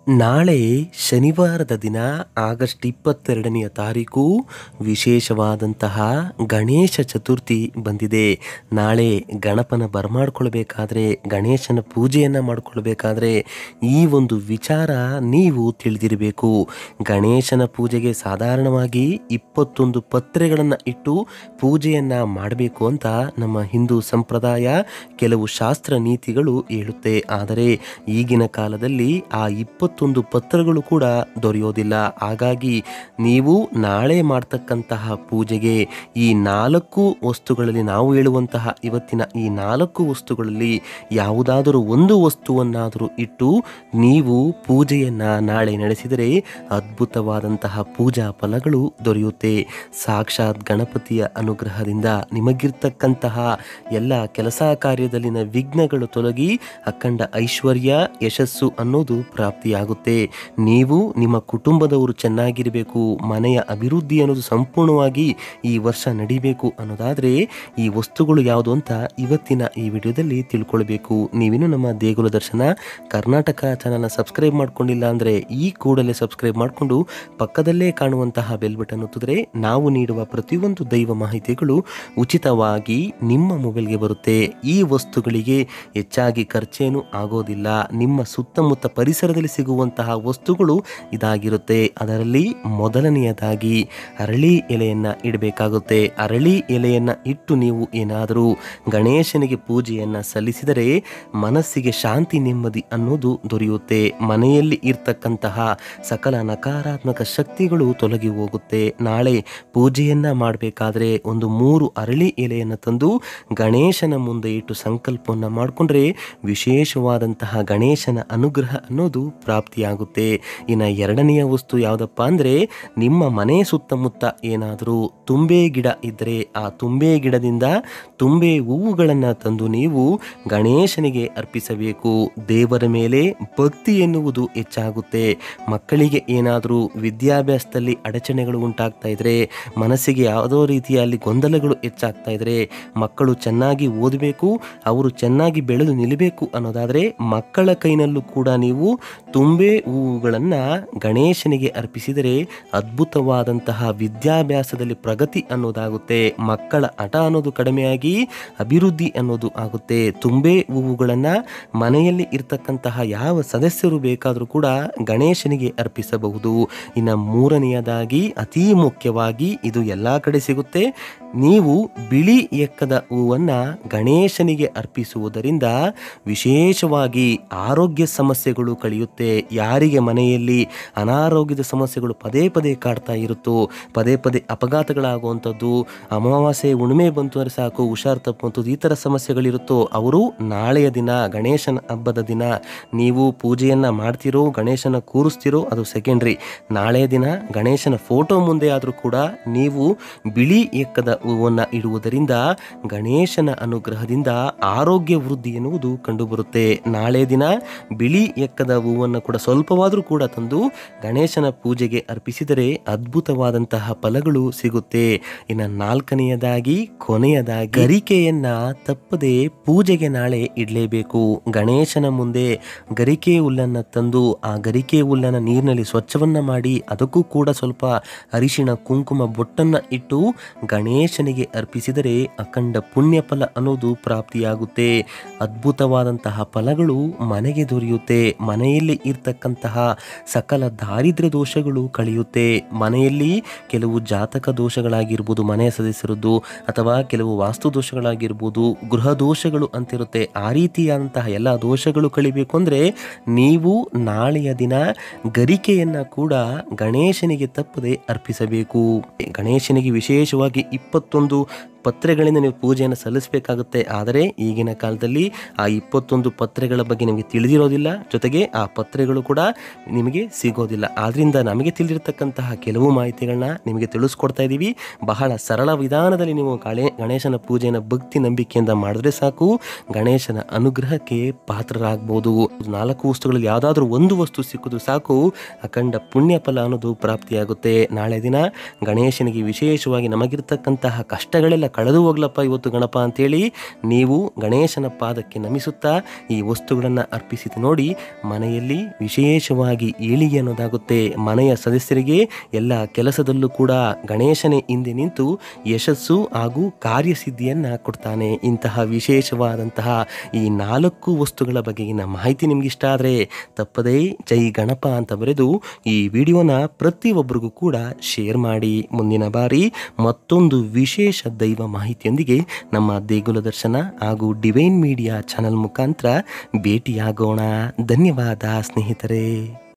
ನಾಳೆ ಶನಿವಾರದ ದಿನ ಆಗಸ್ಟ್ ಇಪ್ಪತ್ತೆರಡನೆಯ ತಾರೀಕು ವಿಶೇಷವಾದಂತಹ ಗಣೇಶ ಚತುರ್ಥಿ ಬಂದಿದೆ ನಾಳೆ ಗಣಪನ ಬರಮಾಡ್ಕೊಳ್ಬೇಕಾದ್ರೆ ಗಣೇಶನ ಪೂಜೆಯನ್ನು ಮಾಡಿಕೊಳ್ಬೇಕಾದ್ರೆ ಈ ಒಂದು ವಿಚಾರ ನೀವು ತಿಳಿದಿರಬೇಕು ಗಣೇಶನ ಪೂಜೆಗೆ ಸಾಧಾರಣವಾಗಿ ಇಪ್ಪತ್ತೊಂದು ಪತ್ರೆಗಳನ್ನು ಇಟ್ಟು ಪೂಜೆಯನ್ನು ಮಾಡಬೇಕು ಅಂತ ನಮ್ಮ ಹಿಂದೂ ಸಂಪ್ರದಾಯ ಕೆಲವು ಶಾಸ್ತ್ರ ನೀತಿಗಳು ಹೇಳುತ್ತೆ ಆದರೆ ಈಗಿನ ಕಾಲದಲ್ಲಿ ಆ ಇಪ್ಪತ್ತೊಂದು ಪತ್ರಗಳು ಕೂಡ ದೊರೆಯೋದಿಲ್ಲ ಹಾಗಾಗಿ ನೀವು ನಾಳೆ ಮಾಡ್ತಕ್ಕಂತಹ ಪೂಜೆಗೆ ಈ ನಾಲ್ಕು ವಸ್ತುಗಳಲ್ಲಿ ನಾವು ಹೇಳುವಂತಹ ಇವತ್ತಿನ ಈ ನಾಲ್ಕು ವಸ್ತುಗಳಲ್ಲಿ ಯಾವುದಾದರೂ ಒಂದು ವಸ್ತುವನ್ನಾದರೂ ಇಟ್ಟು ನೀವು ಪೂಜೆಯನ್ನ ನಾಳೆ ನಡೆಸಿದರೆ ಅದ್ಭುತವಾದಂತಹ ಪೂಜಾ ಫಲಗಳು ದೊರೆಯುತ್ತೆ ಸಾಕ್ಷಾತ್ ಗಣಪತಿಯ ಅನುಗ್ರಹದಿಂದ ನಿಮಗಿರ್ತಕ್ಕಂತಹ ಎಲ್ಲ ಕೆಲಸ ಕಾರ್ಯದಲ್ಲಿನ ವಿಘ್ನಗಳು ತೊಲಗಿ ಅಖಂಡ ಐಶ್ವರ್ಯ ಯಶಸ್ಸು ಅನ್ನೋದು ಪ್ರಾಪ್ತಿಯಾಗುತ್ತೆ ನೀವು ನಿಮ್ಮ ಕುಟುಂಬದವರು ಚೆನ್ನಾಗಿರಬೇಕು ಮನೆಯ ಅಭಿವೃದ್ಧಿ ಅನ್ನೋದು ಸಂಪೂರ್ಣವಾಗಿ ಈ ವರ್ಷ ನಡಿಬೇಕು ಅನ್ನೋದಾದರೆ ಈ ವಸ್ತುಗಳು ಯಾವುದು ಅಂತ ಇವತ್ತಿನ ಈ ವಿಡಿಯೋದಲ್ಲಿ ತಿಳ್ಕೊಳ್ಬೇಕು ನೀವಿನ್ನು ನಮ್ಮ ದೇಗುಲ ದರ್ಶನ ಕರ್ನಾಟಕ ಚಾನಲ್ನ ಸಬ್ಸ್ಕ್ರೈಬ್ ಮಾಡ್ಕೊಂಡಿಲ್ಲ ಅಂದರೆ ಈ ಕೂಡಲೇ ಸಬ್ಸ್ಕ್ರೈಬ್ ಮಾಡಿಕೊಂಡು ಪಕ್ಕದಲ್ಲೇ ಕಾಣುವಂತಹ ಬೆಲ್ ಬಟನ್ ಒತ್ತಿದ್ರೆ ನಾವು ನೀಡುವ ಪ್ರತಿಯೊಂದು ದೈವ ಮಾಹಿತಿಗಳು ಉಚಿತವಾಗಿ ನಿಮ್ಮ ಮೊಬೈಲ್ಗೆ ಬರುತ್ತೆ ಈ ವಸ್ತುಗಳಿಗೆ ಹೆಚ್ಚಾಗಿ ಖರ್ಚೇನು ಆಗೋದಿಲ್ಲ ನಿಮ್ಮ ಸುತ್ತಮುತ್ತ ಪರಿಸರದಲ್ಲಿ ಸಿಗುವಂತಹ ವಸ್ತುಗಳು ಇದಾಗಿರುತ್ತೆ ಅದರಲ್ಲಿ ಮೊದಲನೆಯದಾಗಿ ಅರಳಿ ಎಲೆಯನ್ನ ಇಡಬೇಕಾಗುತ್ತೆ ಅರಳಿ ಎಲೆಯನ್ನ ಇಟ್ಟು ನೀವು ಏನಾದರೂ ಗಣೇಶನಿಗೆ ಪೂಜೆಯನ್ನ ಸಲ್ಲಿಸಿದರೆ ಮನಸ್ಸಿಗೆ ಶಾಂತಿ ನೆಮ್ಮದಿ ಅನ್ನೋದು ದೊರೆಯುತ್ತೆ ಮನೆಯಲ್ಲಿ ಇರ್ತಕ್ಕಂತಹ ಸಕಲ ನಕಾರಾತ್ಮಕ ಶಕ್ತಿಗಳು ತೊಲಗಿ ಹೋಗುತ್ತೆ ನಾಳೆ ಪೂಜೆಯನ್ನ ಮಾಡಬೇಕಾದ್ರೆ ಒಂದು ಮೂರು ಅರಳಿ ಎಲೆಯನ್ನು ತಂದು ಗಣೇಶನ ಮುಂದೆ ಇಟ್ಟು ಸಂಕಲ್ಪವನ್ನು ಮಾಡಿಕೊಂಡ್ರೆ ವಿಶೇಷವಾದಂತಹ ಗಣೇಶನ ಅನುಗ್ರಹ ಅನ್ನೋದು ಪ್ರಾಪ್ತಿಯಾಗುತ್ತೆ ಇನ್ನು ಎರಡನೆಯ ವಸ್ತು ಯಾವುದಪ್ಪ ಅಂದರೆ ನಿಮ್ಮ ಮನೆ ಸುತ್ತಮುತ್ತ ಏನಾದರೂ ತುಂಬೆ ಗಿಡ ಇದ್ದರೆ ಆ ತುಂಬೆ ಗಿಡದಿಂದ ತುಂಬೆ ಹೂವುಗಳನ್ನು ತಂದು ನೀವು ಗಣೇಶನಿಗೆ ಅರ್ಪಿಸಬೇಕು ದೇವರ ಮೇಲೆ ಭಕ್ತಿ ಎನ್ನುವುದು ಹೆಚ್ಚಾಗುತ್ತೆ ಮಕ್ಕಳಿಗೆ ಏನಾದರೂ ವಿದ್ಯಾಭ್ಯಾಸದಲ್ಲಿ ಅಡಚಣೆಗಳು ಉಂಟಾಗ್ತಾ ಇದ್ರೆ ಮನಸ್ಸಿಗೆ ಯಾವುದೋ ರೀತಿಯಲ್ಲಿ ಗೊಂದಲಗಳು ಹೆಚ್ಚಾಗ್ತಾ ಇದ್ರೆ ಮಕ್ಕಳು ಚೆನ್ನಾಗಿ ಓದಬೇಕು ಅವರು ಚೆನ್ನಾಗಿ ಬೆಳೆದು ನಿಲ್ಲಬೇಕು ಅನ್ನೋದಾದರೆ ಮಕ್ಕಳ ಕೈನಲ್ಲೂ ಕೂಡ ನೀವು ತುಂಬೆ ಹೂವುಗಳನ್ನು ಗಣೇಶನಿಗೆ ಅರ್ಪಿಸಿದರೆ ಅದ್ಭುತವಾದಂತಹ ವಿದ್ಯಾಭ್ಯಾಸದಲ್ಲಿ ಪ್ರಗತಿ ಅನ್ನೋದಾಗುತ್ತೆ ಮಕ್ಕಳ ಹಠ ಅನ್ನೋದು ಕಡಿಮೆಯಾಗಿ ಅಭಿವೃದ್ಧಿ ಅನ್ನೋದು ಆಗುತ್ತೆ ತುಂಬೆ ಹೂವುಗಳನ್ನು ಮನೆಯಲ್ಲಿ ಇರ್ತಕ್ಕಂತಹ ಯಾವ ಸದಸ್ಯರು ಬೇಕಾದರೂ ಕೂಡ ಗಣೇಶನಿಗೆ ಅರ್ಪಿಸಬಹುದು ಇನ್ನು ಮೂರನೆಯದಾಗಿ ಅತಿ ಮುಖ್ಯವಾಗಿ ಇದು ಎಲ್ಲ ಕಡೆ ಸಿಗುತ್ತೆ ನೀವು ಬಿಳಿ ಎಕ್ಕದ ಹೂವನ್ನು ಗಣೇಶನಿಗೆ ಅರ್ಪಿಸುವುದರಿಂದ ವಿಶೇಷವಾಗಿ ಆರೋಗ್ಯ ಸಮಸ್ಯೆಗಳು ಕಳೆಯುತ್ತೆ ಯಾರಿಗೆ ಮನೆಯಲ್ಲಿ ಅನಾರೋಗ್ಯದ ಸಮಸ್ಯೆಗಳು ಪದೇ ಪದೇ ಕಾಡ್ತಾ ಇರುತ್ತೋ ಪದೇ ಪದೇ ಅಪಘಾತಗಳಾಗುವಂಥದ್ದು ಅಮಾವಾಸ್ಯೆ ಉಣಿಮೆ ಬಂತು ಅಂದರೆ ಸಾಕು ಹುಷಾರು ತಪ್ಪುವಂಥದ್ದು ಈ ಥರ ಸಮಸ್ಯೆಗಳಿರುತ್ತೋ ಅವರು ನಾಳೆಯ ದಿನ ಗಣೇಶನ ಹಬ್ಬದ ದಿನ ನೀವು ಪೂಜೆಯನ್ನು ಮಾಡ್ತಿರೋ ಗಣೇಶನ ಕೂರಿಸ್ತಿರೋ ಅದು ಸೆಕೆಂಡ್ರಿ ನಾಳೆಯ ದಿನ ಗಣೇಶನ ಫೋಟೋ ಮುಂದೆ ಆದರೂ ಕೂಡ ನೀವು ಬಿಳಿ ಎಕ್ಕದ ಹೂವನ್ನು ಇಡುವುದರಿಂದ ಗಣೇಶನ ಅನುಗ್ರಹದಿಂದ ಆರೋಗ್ಯ ವೃದ್ಧಿ ಎನ್ನುವುದು ಕಂಡುಬರುತ್ತೆ ನಾಳೆ ದಿನ ಬಿಳಿ ಎಕ್ಕದ ಹೂವನ್ನು ಕೂಡ ಸ್ವಲ್ಪವಾದರೂ ಕೂಡ ತಂದು ಗಣೇಶನ ಪೂಜೆಗೆ ಅರ್ಪಿಸಿದರೆ ಅದ್ಭುತವಾದಂತಹ ಫಲಗಳು ಸಿಗುತ್ತೆ ಇನ್ನು ನಾಲ್ಕನೆಯದಾಗಿ ಕೊನೆಯದಾಗಿ ಗರಿಕೆಯನ್ನ ತಪ್ಪದೆ ಪೂಜೆಗೆ ನಾಳೆ ಇಡಲೇಬೇಕು ಗಣೇಶನ ಮುಂದೆ ಗರಿಕೆ ಹುಲ್ಲನ್ನು ತಂದು ಆ ಗರಿಕೆ ಹುಲ್ಲನ್ನು ನೀರಿನಲ್ಲಿ ಸ್ವಚ್ಛವನ್ನ ಮಾಡಿ ಅದಕ್ಕೂ ಕೂಡ ಸ್ವಲ್ಪ ಅರಿಶಿಣ ಕುಂಕುಮ ಬೊಟ್ಟನ್ನ ಇಟ್ಟು ಗಣೇಶನಿಗೆ ಅರ್ಪಿಸಿದರೆ ಅಖಂಡ ಪುಣ್ಯ ಫಲ ಅನ್ನೋದು ಪ್ರಾಪ್ತಿಯಾಗುತ್ತೆ ಅದ್ಭುತವಾದಂತಹ ಫಲಗಳು ಮನೆಗೆ ದೊರೆಯುತ್ತೆ ಮನೆಯಲ್ಲಿ ಇರ್ತಕ್ಕಂತಹ ಸಕಲ ದಾರಿದ್ರ್ಯ ದೋಷಗಳು ಕಳೆಯುತ್ತೆ ಮನೆಯಲ್ಲಿ ಕೆಲವು ಜಾತಕ ದೋಷಗಳಾಗಿರ್ಬೋದು ಮನೆಯ ಸದಸ್ಯರದ್ದು ಅಥವಾ ಕೆಲವು ವಾಸ್ತು ದೋಷಗಳಾಗಿರ್ಬೋದು ಗೃಹ ದೋಷಗಳು ಅಂತಿರುತ್ತೆ ಆ ರೀತಿಯಾದಂತಹ ಎಲ್ಲ ದೋಷಗಳು ಕಳಿಬೇಕು ಅಂದರೆ ನೀವು ನಾಳೆಯ ದಿನ ಗರಿಕೆಯನ್ನ ಕೂಡ ಗಣೇಶನಿಗೆ ತಪ್ಪದೆ ಅರ್ಪಿಸಬೇಕು ಗಣೇಶನಿಗೆ ವಿಶೇಷವಾಗಿ ಇಪ್ಪತ್ತೊಂದು ಪತ್ರೆಗಳಿಂದ ನೀವು ಪೂಜೆಯನ್ನು ಸಲ್ಲಿಸಬೇಕಾಗುತ್ತೆ ಆದರೆ ಈಗಿನ ಕಾಲದಲ್ಲಿ ಆ ಇಪ್ಪತ್ತೊಂದು ಪತ್ರೆಗಳ ಬಗ್ಗೆ ನಿಮಗೆ ತಿಳಿದಿರೋದಿಲ್ಲ ಜೊತೆಗೆ ಆ ಪತ್ರೆಗಳು ಕೂಡ ನಿಮಗೆ ಸಿಗೋದಿಲ್ಲ ಆದ್ರಿಂದ ನಮಗೆ ತಿಳಿದಿರ್ತಕ್ಕಂತಹ ಕೆಲವು ಮಾಹಿತಿಗಳನ್ನ ನಿಮಗೆ ತಿಳಿಸ್ಕೊಡ್ತಾ ಇದ್ದೀವಿ ಬಹಳ ಸರಳ ವಿಧಾನದಲ್ಲಿ ನೀವು ಗಣೇ ಗಣೇಶನ ಪೂಜೆಯನ್ನು ಭಕ್ತಿ ನಂಬಿಕೆಯಿಂದ ಮಾಡಿದ್ರೆ ಸಾಕು ಗಣೇಶನ ಅನುಗ್ರಹಕ್ಕೆ ಪಾತ್ರರಾಗಬಹುದು ನಾಲ್ಕು ವಸ್ತುಗಳಲ್ಲಿ ಯಾವುದಾದ್ರೂ ಒಂದು ವಸ್ತು ಸಿಕ್ಕಿದ್ರು ಸಾಕು ಅಖಂಡ ಪುಣ್ಯ ಫಲ ಅನ್ನೋದು ಪ್ರಾಪ್ತಿಯಾಗುತ್ತೆ ನಾಳೆ ದಿನ ಗಣೇಶನಿಗೆ ವಿಶೇಷವಾಗಿ ನಮಗಿರ್ತಕ್ಕಂತಹ ಕಷ್ಟಗಳೆಲ್ಲ ಕಳೆದು ಹೋಗ್ಲಪ್ಪ ಇವತ್ತು ಗಣಪ ಅಂತೇಳಿ ನೀವು ಗಣೇಶನ ಪಾದಕ್ಕೆ ನಮಿಸುತ್ತಾ ಈ ವಸ್ತುಗಳನ್ನು ಅರ್ಪಿಸಿದ ನೋಡಿ ಮನೆಯಲ್ಲಿ ವಿಶೇಷವಾಗಿ ಏಳಿಗೆ ಅನ್ನೋದಾಗುತ್ತೆ ಮನೆಯ ಸದಸ್ಯರಿಗೆ ಎಲ್ಲ ಕೆಲಸದಲ್ಲೂ ಕೂಡ ಗಣೇಶನೇ ಹಿಂದೆ ನಿಂತು ಯಶಸ್ಸು ಹಾಗೂ ಕಾರ್ಯಸಿದ್ಧಿಯನ್ನು ಕೊಡ್ತಾನೆ ಇಂತಹ ವಿಶೇಷವಾದಂತಹ ಈ ನಾಲ್ಕು ವಸ್ತುಗಳ ಬಗೆಗಿನ ಮಾಹಿತಿ ನಿಮ್ಗೆ ಇಷ್ಟ ಆದರೆ ತಪ್ಪದೇ ಜೈ ಗಣಪ ಅಂತ ಬರೆದು ಈ ವಿಡಿಯೋನ ಪ್ರತಿಯೊಬ್ಬರಿಗೂ ಕೂಡ ಶೇರ್ ಮಾಡಿ ಮುಂದಿನ ಬಾರಿ ಮತ್ತೊಂದು ವಿಶೇಷ ದೈವ ಮಾಹಿತಿಯೊಂದಿಗೆ ನಮ್ಮ ದೇಗುಲ ದರ್ಶನ ಹಾಗೂ ಡಿವೈನ್ ಮೀಡಿಯಾ ಚಾನಲ್ ಮುಖಾಂತರ ಭೇಟಿಯಾಗೋಣ ಧನ್ಯವಾದ ಸ್ನೇಹಿತರೆ